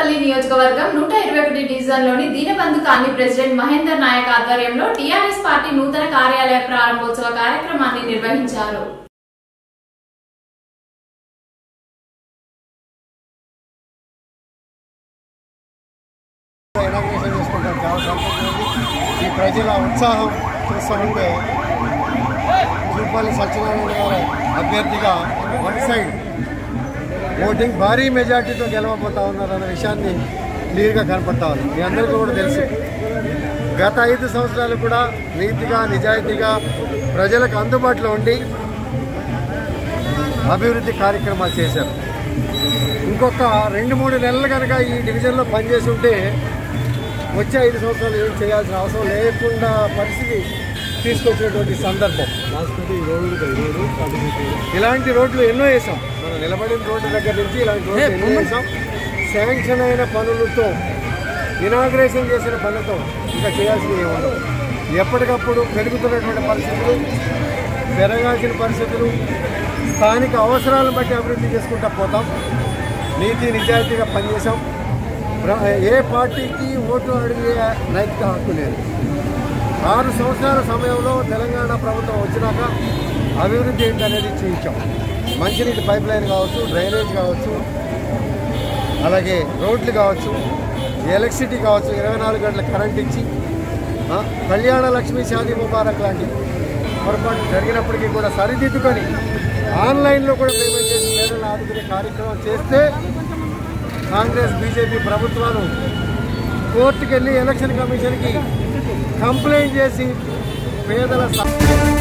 తాడేపల్లి నియోజకవర్గం నూట ఇరవై ఒకటి డివిజన్లోని దీనబంధు కాలనీ ప్రెసిడెంట్ మహేందర్ నాయక్ ఆధ్వర్యంలో టీఆర్ఎస్ పార్టీ నూతన కార్యాలయ ప్రారంభోత్సవ కార్యక్రమాన్ని నిర్వహించారు ఇనాగ్రేషన్ చేసుకుంటాం చాలా సంతోషం ఉంది ఈ ప్రజల ఉత్సాహం చూస్తూ ఉంటే జూపల్లి సత్యనారాయణ గారు అభ్యర్థిగా వన్ సైడ్ ఓటింగ్ భారీ మెజార్టీతో గెలవబోతా ఉన్నారన్న విషయాన్ని క్లియర్గా కనపడతా ఉంది మీ అందరికీ కూడా తెలుసు గత ఐదు సంవత్సరాలు కూడా నీతిగా నిజాయితీగా ప్రజలకు అందుబాటులో ఉండి అభివృద్ధి కార్యక్రమాలు చేశారు ఇంకొక రెండు మూడు నెలలు కనుక ఈ డివిజన్లో పనిచేసి ఉంటే వచ్చే ఐదు సంవత్సరాలు ఏం చేయాల్సిన అవసరం లేకుండా పరిస్థితి తీసుకొచ్చినటువంటి సందర్భం ఇలాంటి రోడ్లు ఎన్నో వేసాం మనం నిలబడిన రోడ్డు దగ్గర నుంచి ఇలాంటి రోడ్లు ఎన్నో వేసాం శాంక్షన్ అయిన పనులతో ఇనాగ్రేషన్ చేసిన పనులతో ఇంకా చేయాల్సినవి ఏమి ఉండవు ఎప్పటికప్పుడు పెరుగుతున్నటువంటి పరిస్థితులు పెరగాల్సిన పరిస్థితులు స్థానిక అవసరాలను బట్టి అభివృద్ధి చేసుకుంటా పోతాం నీతి నిజాయితీగా పనిచేసాం ప్ర- ఏ పార్టీకి ఓటు అడిగే నైతిక హక్కు లేదు ఆరు సంవత్సరాల సమయంలో తెలంగాణ ప్రభుత్వం వచ్చినాక అభివృద్ధి ఏంటనేది చూపించాం మంచినీటి పైప్ లైన్ కావచ్చు డ్రైనేజ్ కావచ్చు అలాగే రోడ్లు కావచ్చు ఎలక్ట్రిసిటీ కావచ్చు ఇరవై నాలుగు గంటల కరెంట్ ఇచ్చి ఆ, కళ్యాణ లక్ష్మి షాదీ ముబారక్ లాంటి పొరపాటు జరిగినప్పటికీ కూడా సరిదిద్దుకొని ఆన్లైన్లో కూడా పేమెంట్ చేసి పేదలను ఆదుకునే కార్యక్రమం చేస్తే కాంగ్రెస్ బీజేపీ ప్రభుత్వాలు కోర్టుకు వెళ్ళి ఎలక్షన్ కమిషన్కి కంప్లైంట్ చేసి పేదల స-